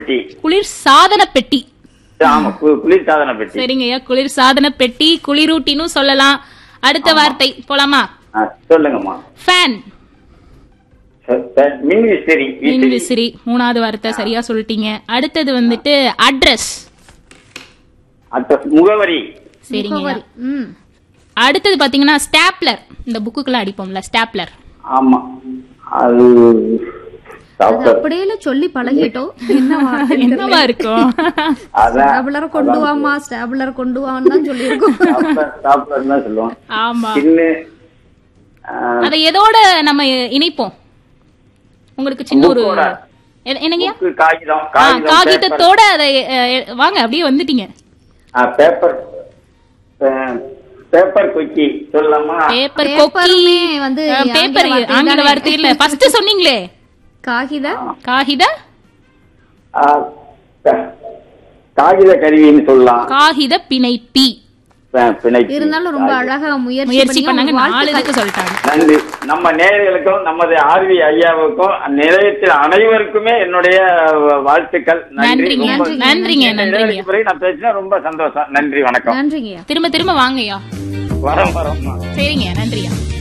பெட்டி குளிர் சாதன பெட்டி ஆமா கு- குளிர் சாதன பெட்டி சரிங்க ஐயா குளிர் சாதன பெட்டி குளிரூட்டின்னு சொல்லலாம் அடுத்த வார்த்தை போலாமா ஆ, சொல்லுங்கம்மா ஃபேன் ச- ச- மின் விசிறி மின் விசிறி விசிறி மூணாவது வார்த்தை சரியா சொல்லிட்டீங்க அடுத்தது வந்துட்டு அட்ரஸ் அட்ரஸ் முகவரி சரிங்க ஐயா. முகவரி. ம் அடுத்தது பாத்தீங்கன்னா ஸ்டாப்லர் இந்த புக்குக்கெல்லாம் அடிப்போம்ல ஸ்டாப்லர் ஆமா அது அது சாப்பிட்ட- அப்படியே சொல்லி பழகிட்டோம் என்ன வார்த்தை என்னவா இருக்கும் அதான் ஸ்டாபுலர் கொண்டு வாமா ஸ்டாபுலர் கொண்டு வான்னு தான் சொல்லியிருக்கோம் சாப்பிட்ட- சாப்பிட்டதுன்னு தான் சொல்லுவோம் ஆமா சின்ன ஆ, அதை எதோட நம்ம இணைப்போம் உங்களுக்கு சின்ன ஒரு புக்கோட. எ- என்னங்கய்யா புக்கு, காகிதம் ஆ, காகிதம் காகிதத்தோட அதை அ, எ- வாங்க அப்படியே வந்துட்டீங்க பேப்பர் பேப்பர் குக்கி சொல்லலாமா பேப்பர் கொக்கி பேப்பருமே வந்து பேப்பர் ஆங்கில வார்த்தை ஆங்கில தானே. வார்த்தை இல்ல ஃபர்ஸ்ட் சொன்னீங்களே காகித காகித ஆ, கா- காகித கருவின்னு சொல்லலாம் காகித பிணைப்பி ப- பிணைப்பு. இருந்தாலும் ரொம்ப அழகா முயற்சி முயற்சி பண்ணீங்க. பண்ணாங்க உங்க நாலு வாழ்த்துக்கள். இதுக்கு சொல்லிட்டாங்க நன்றி நம்ம நேயர்களுக்கும் நமது ஆர்வி ஐயாவுக்கும் நிலையத்தில் அனைவருக்குமே என்னுடைய வாழ்த்துக்கள் நன்றி நன்றிங்க ரொம்ப- நன்றிங்க இந்த நன்றிங்க இடைவெளிக்கு பிறகு நான் பேசினா ரொம்ப சந்தோஷம் நன்றி வணக்கம் நன்றிங்கய்யா திரும்ப திரும்ப வாங்கய்யா வரோம் வரோம் சரிங்க நன்றியா